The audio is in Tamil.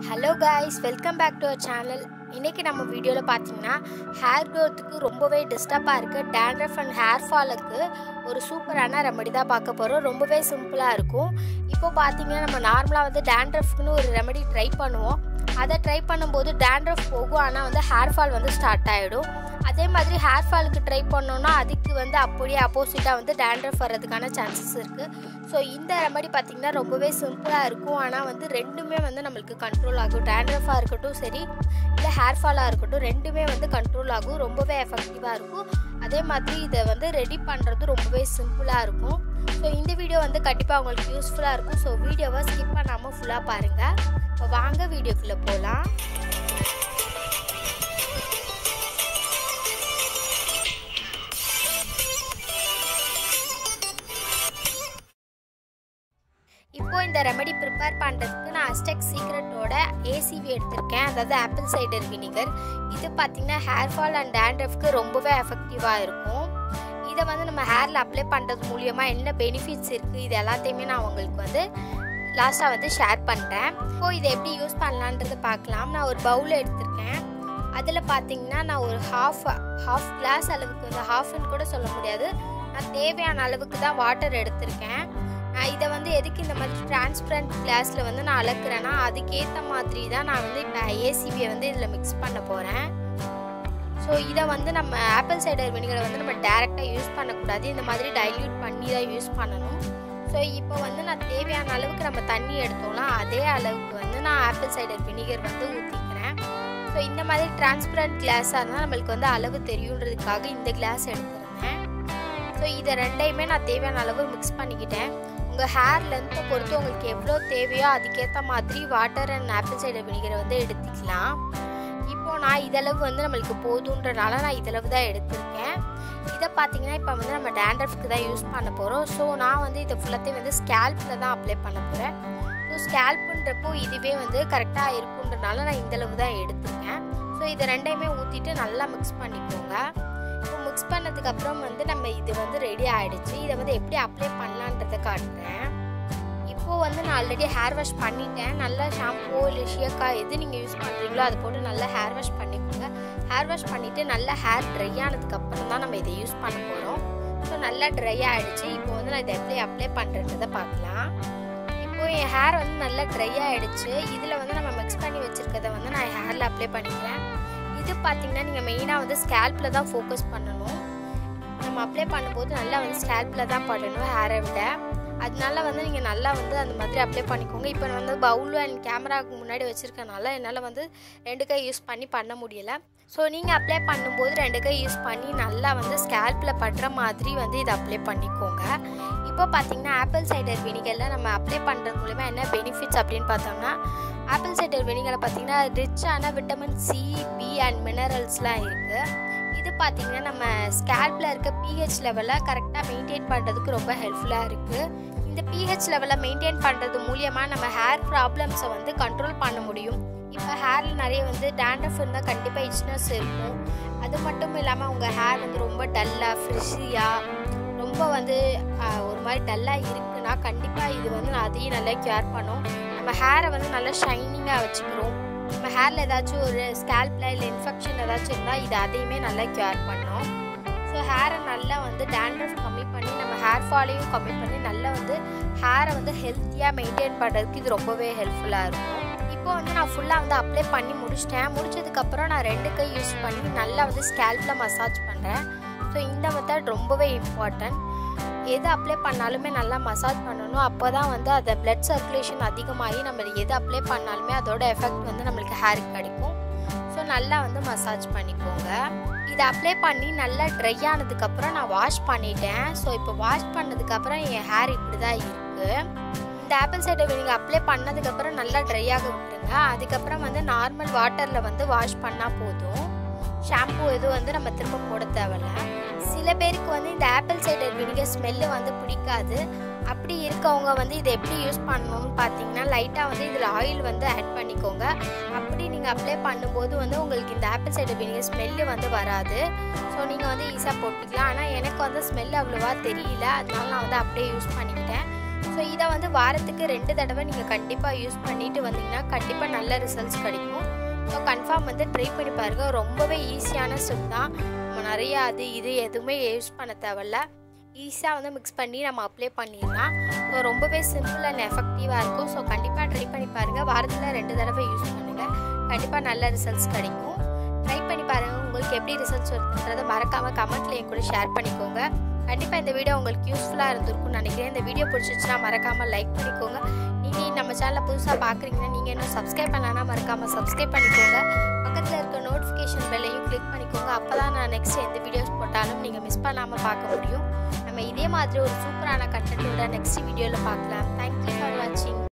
hello guys welcome back to our channel இன்றைக்கி நம்ம வீடியோவில் பார்த்தீங்கன்னா ஹேர் க்ரோத்துக்கு ரொம்பவே டிஸ்டர்பாக இருக்குது டேண்ட்ரஃப் அண்ட் ஹேர் ஃபாலுக்கு ஒரு சூப்பரான ரெமடி தான் பார்க்க போகிறோம் ரொம்பவே சிம்பிளாக இருக்கும் இப்போ பார்த்தீங்கன்னா நம்ம நார்மலாக வந்து டேண்ட்ரஃப்னு ஒரு ரெமடி ட்ரை பண்ணுவோம் அதை ட்ரை பண்ணும்போது டேண்ட்ரஃப் போகும் ஆனால் வந்து ஹேர் ஃபால் வந்து ஸ்டார்ட் ஆகிடும் அதே மாதிரி ஹேர் ஃபாலுக்கு ட்ரை பண்ணோன்னா அதுக்கு வந்து அப்படியே அப்போசிட்டாக வந்து டேண்ட்ரஃப் வர்றதுக்கான சான்சஸ் இருக்குது ஸோ இந்த ரெமடி பார்த்திங்கன்னா ரொம்பவே சிம்பிளாக இருக்கும் ஆனால் வந்து ரெண்டுமே வந்து நம்மளுக்கு கண்ட்ரோல் ஆகும் டேண்ட்ரஃபாக இருக்கட்டும் சரி இல்லை ஹேர் ஃபாலாக இருக்கட்டும் ரெண்டுமே வந்து கண்ட்ரோல் ஆகும் ரொம்பவே எஃபெக்டிவாக இருக்கும் அதே மாதிரி இதை வந்து ரெடி பண்ணுறது ரொம்பவே சிம்பிளாக இருக்கும் ஸோ இந்த வீடியோ வந்து கண்டிப்பாக உங்களுக்கு யூஸ்ஃபுல்லாக இருக்கும் ஸோ வீடியோவை ஸ்கிப் பண்ணாமல் ஃபுல்லாக பாருங்கள் இப்போ வாங்க வீடியோக்குள்ளே போகலாம் இப்போ இந்த ரெமடி ப்ரிப்பேர் பண்ணுறதுக்கு நான் அஸ்டெக் சீக்ரெட்டோட ஏசிவி எடுத்திருக்கேன் அதாவது ஆப்பிள் சைடர் வினிகர் இது பார்த்திங்கன்னா ஹேர் ஃபால் அண்ட் டேண்ட்ரஃப்க்கு ரொம்பவே எஃபெக்டிவாக இருக்கும் இதை வந்து நம்ம ஹேரில் அப்ளை பண்ணுறது மூலியமாக என்ன பெனிஃபிட்ஸ் இருக்குது இது எல்லாத்தையுமே நான் உங்களுக்கு வந்து லாஸ்ட்டாக வந்து ஷேர் பண்ணுறேன் இப்போ இதை எப்படி யூஸ் பண்ணலான்றதை பார்க்கலாம் நான் ஒரு பவுல் எடுத்திருக்கேன் அதில் பார்த்தீங்கன்னா நான் ஒரு ஹாஃப் ஹாஃப் கிளாஸ் அளவுக்கு வந்து ஹாஃப்னு கூட சொல்ல முடியாது நான் தேவையான அளவுக்கு தான் வாட்டர் எடுத்திருக்கேன் நான் இதை வந்து எதுக்கு இந்த மாதிரி டிரான்ஸ்பரண்ட் கிளாஸில் வந்து நான் அளக்குறேன்னா அதுக்கேற்ற மாதிரி தான் நான் வந்து இப்போ ஏசிபியை வந்து இதில் மிக்ஸ் பண்ண போகிறேன் ஸோ இதை வந்து நம்ம ஆப்பிள் சைடர் வினிகரை வந்து நம்ம டேரெக்டாக யூஸ் பண்ணக்கூடாது இந்த மாதிரி டைல்யூட் பண்ணி தான் யூஸ் பண்ணணும் ஸோ இப்போ வந்து நான் தேவையான அளவுக்கு நம்ம தண்ணி எடுத்தோம்னா அதே அளவுக்கு வந்து நான் ஆப்பிள் சைடர் வினிகர் வந்து ஊற்றிக்கிறேன் ஸோ இந்த மாதிரி டிரான்ஸ்பரண்ட் கிளாஸாக இருந்தால் நம்மளுக்கு வந்து அளவு தெரியுன்றதுக்காக இந்த கிளாஸ் எடுத்துருந்தேன் ஸோ இதை ரெண்டையுமே நான் தேவையான அளவு மிக்ஸ் பண்ணிக்கிட்டேன் உங்கள் ஹேர் லென்த்தை பொறுத்து உங்களுக்கு எவ்வளோ தேவையோ அதுக்கேற்ற மாதிரி வாட்டர் அண்ட் ஆப்பிள் சைடர் வினிகரை வந்து எடுத்துக்கலாம் இப்போது நான் இதளவு வந்து நம்மளுக்கு போதுன்றனால நான் இதளவு தான் எடுத்திருக்கேன் இதை பார்த்தீங்கன்னா இப்போ வந்து நம்ம டேண்ட்ரஃப்க்கு தான் யூஸ் பண்ண போகிறோம் ஸோ நான் வந்து இதை ஃபுல்லாத்தையும் வந்து ஸ்கேல்பில் தான் அப்ளை பண்ண போகிறேன் ஸோ ஸ்கேல்ப்புன்றப்போ இதுவே வந்து கரெக்டாக இருக்குன்றனால நான் இந்தளவு தான் எடுத்திருக்கேன் ஸோ இதை ரெண்டையுமே ஊற்றிட்டு நல்லா மிக்ஸ் பண்ணிக்கோங்க இப்போ மிக்ஸ் பண்ணதுக்கப்புறம் வந்து நம்ம இது வந்து ரெடி ஆகிடுச்சு இதை வந்து எப்படி அப்ளை பண்ணலான்றதை காட்டுறேன் இப்போது வந்து நான் ஆல்ரெடி ஹேர் வாஷ் பண்ணிட்டேன் நல்லா ஷாம்போ இல்லை ஷியக்கா எது நீங்கள் யூஸ் பண்ணுறீங்களோ அதை போட்டு நல்லா ஹேர் வாஷ் பண்ணிக்கோங்க ஹேர் வாஷ் பண்ணிவிட்டு நல்லா ஹேர் ட்ரை ஆனதுக்கப்புறம் தான் நம்ம இதை யூஸ் பண்ண போகிறோம் ஸோ நல்லா ட்ரை ஆகிடுச்சு இப்போ வந்து நான் இதை எப்படி அப்ளை பண்ணுறதை பார்க்கலாம் இப்போது என் ஹேர் வந்து நல்லா ட்ரை ஆகிடுச்சு இதில் வந்து நம்ம மிக்ஸ் பண்ணி வச்சுருக்கதை வந்து நான் ஹேரில் அப்ளை பண்ணிக்கிறேன் இது பார்த்தீங்கன்னா நீங்கள் மெயினாக வந்து ஸ்கேல்பில் தான் ஃபோக்கஸ் பண்ணணும் நம்ம அப்ளை பண்ணும்போது நல்லா வந்து ஸ்கேல்பில் தான் பண்ணணும் ஹேரை விட அதனால வந்து நீங்கள் நல்லா வந்து அந்த மாதிரி அப்ளை பண்ணிக்கோங்க இப்போ நான் வந்து பவுல் அண்ட் கேமராவுக்கு முன்னாடி வச்சுருக்கனால என்னால் வந்து ரெண்டு கை யூஸ் பண்ணி பண்ண முடியலை ஸோ நீங்கள் அப்ளை பண்ணும்போது ரெண்டு கை யூஸ் பண்ணி நல்லா வந்து ஸ்கேல்பில் படுற மாதிரி வந்து இதை அப்ளை பண்ணிக்கோங்க இப்போ பார்த்தீங்கன்னா ஆப்பிள் சைடர் வினிகரில் நம்ம அப்ளை பண்ணுறது மூலிமா என்ன பெனிஃபிட்ஸ் அப்படின்னு பார்த்தோம்னா ஆப்பிள் சைடர் வினிகரில் பார்த்தீங்கன்னா ரிச்சான விட்டமின் சி பி அண்ட் மினரல்ஸ்லாம் இருக்குது இது பார்த்திங்கன்னா நம்ம ஸ்கேல்பில் இருக்க பிஹெச் லெவலை கரெக்டாக மெயின்டைன் பண்ணுறதுக்கு ரொம்ப ஹெல்ப்ஃபுல்லாக இருக்குது இந்த பிஹெச் லெவலை மெயின்டைன் பண்ணுறது மூலியமாக நம்ம ஹேர் ப்ராப்ளம்ஸை வந்து கண்ட்ரோல் பண்ண முடியும் இப்போ ஹேரில் நிறைய வந்து டேண்ட்ரஃப் இருந்தால் கண்டிப்பாக இச்னஸ் இருக்கும் அது மட்டும் இல்லாமல் உங்கள் ஹேர் வந்து ரொம்ப டல்லாக ஃப்ரெஷ்ஷியாக ரொம்ப வந்து ஒரு மாதிரி டல்லாக இருக்குன்னா கண்டிப்பாக இது வந்து நான் அதையும் நல்லா கேர் பண்ணும் நம்ம ஹேரை வந்து நல்லா ஷைனிங்காக வச்சுக்கிறோம் நம்ம ஹேரில் ஏதாச்சும் ஒரு ஸ்கேல்பில் இல்லை இன்ஃபெக்ஷன் ஏதாச்சும் இருந்தால் இது அதையுமே நல்லா கேர் பண்ணோம் ஸோ ஹேரை நல்லா வந்து டேண்ட்ரஃப் கம்மி பண்ணி நம்ம ஹேர் ஃபாலையும் கம்மி பண்ணி நல்லா வந்து ஹேரை வந்து ஹெல்த்தியாக மெயின்டைன் பண்ணுறதுக்கு இது ரொம்பவே ஹெல்ப்ஃபுல்லாக இருக்கும் இப்போ வந்து நான் ஃபுல்லாக வந்து அப்ளை பண்ணி முடிச்சிட்டேன் முடிச்சதுக்கப்புறம் நான் ரெண்டு கை யூஸ் பண்ணி நல்லா வந்து ஸ்கேல்பில் மசாஜ் பண்ணுறேன் ஸோ இந்த மெத்தட் ரொம்பவே இம்பார்ட்டன்ட் எது அப்ளை பண்ணாலுமே நல்லா மசாஜ் பண்ணணும் அப்போ தான் வந்து அதை பிளட் சர்க்குலேஷன் அதிகமாகி நம்ம எது அப்ளை பண்ணாலுமே அதோட எஃபெக்ட் வந்து நம்மளுக்கு ஹேருக்கு கிடைக்கும் ஸோ நல்லா வந்து மசாஜ் பண்ணிக்கோங்க இதை அப்ளை பண்ணி நல்லா ட்ரை ஆனதுக்கப்புறம் நான் வாஷ் பண்ணிட்டேன் ஸோ இப்போ வாஷ் பண்ணதுக்கப்புறம் என் ஹேர் இப்படி தான் இருக்குது இந்த ஆப்பிள் சைடர் நீங்கள் அப்ளை பண்ணதுக்கப்புறம் நல்லா ட்ரை ஆக விட்டுருங்க அதுக்கப்புறம் வந்து நார்மல் வாட்டரில் வந்து வாஷ் பண்ணால் போதும் ஷாம்பு எதுவும் வந்து நம்ம திரும்ப போட தேவையில்ல சில பேருக்கு வந்து இந்த ஆப்பிள் சைடர் வினிகர் ஸ்மெல்லு வந்து பிடிக்காது அப்படி இருக்கவங்க வந்து இதை எப்படி யூஸ் பண்ணணும்னு பார்த்தீங்கன்னா லைட்டாக வந்து இதில் ஆயில் வந்து ஆட் பண்ணிக்கோங்க அப்படி நீங்கள் அப்ளை பண்ணும்போது வந்து உங்களுக்கு இந்த ஆப்பிள் சைடர் வினிகர் ஸ்மெல்லு வந்து வராது ஸோ நீங்கள் வந்து ஈஸியாக போட்டுக்கலாம் ஆனால் எனக்கு வந்து ஸ்மெல் அவ்வளோவா தெரியல அதனால நான் வந்து அப்படியே யூஸ் பண்ணிக்கிட்டேன் ஸோ ஸோ இதை வந்து வாரத்துக்கு ரெண்டு தடவை நீங்கள் கண்டிப்பாக யூஸ் பண்ணிட்டு வந்தீங்கன்னா கண்டிப்பாக நல்ல ரிசல்ட்ஸ் கிடைக்கும் ஸோ கன்ஃபார்ம் வந்து ட்ரை பண்ணி பாருங்கள் ரொம்பவே ஈஸியான ஸ்டெப் தான் நம்ம நிறைய அது இது எதுவுமே யூஸ் பண்ண தேவையில்ல ஈஸியாக வந்து மிக்ஸ் பண்ணி நம்ம அப்ளை பண்ணிடலாம் ஸோ ரொம்பவே சிம்பிள் அண்ட் எஃபெக்டிவாக இருக்கும் ஸோ கண்டிப்பாக ட்ரை பண்ணி பாருங்கள் வாரத்தில் ரெண்டு தடவை யூஸ் பண்ணுங்கள் கண்டிப்பாக நல்ல ரிசல்ட்ஸ் கிடைக்கும் ட்ரை பண்ணி பாருங்கள் உங்களுக்கு எப்படி ரிசல்ட்ஸ் வருதுன்றதை மறக்காமல் கமெண்ட்டில் என் கூட ஷேர் பண்ணிக்கோங்க கண்டிப்பாக இந்த வீடியோ உங்களுக்கு யூஸ்ஃபுல்லாக இருந்திருக்கும்னு நினைக்கிறேன் இந்த வீடியோ பிடிச்சிச்சுன்னா மறக்காமல் லைக் பண்ணிக்கோங்க நீங்கள் நம்ம சேனலை புதுசாக பார்க்குறீங்கன்னா நீங்கள் இன்னும் சப்ஸ்கிரைப் பண்ணலன்னா மறக்காமல் சப்ஸ்கிரைப் பண்ணிக்கோங்க பக்கத்தில் இருக்க நோட்டிஃபிகேஷன் பெல்லையும் கிளிக் பண்ணிக்கோங்க அப்போ தான் நான் நெக்ஸ்ட் எந்த வீடியோஸ் போட்டாலும் நீங்கள் மிஸ் பண்ணாமல் பார்க்க முடியும் நம்ம இதே மாதிரி ஒரு சூப்பரான கண்டென்ட்டோட நெக்ஸ்ட் வீடியோவில் பார்க்கலாம் தேங்க்யூ ஃபார் வாட்சிங்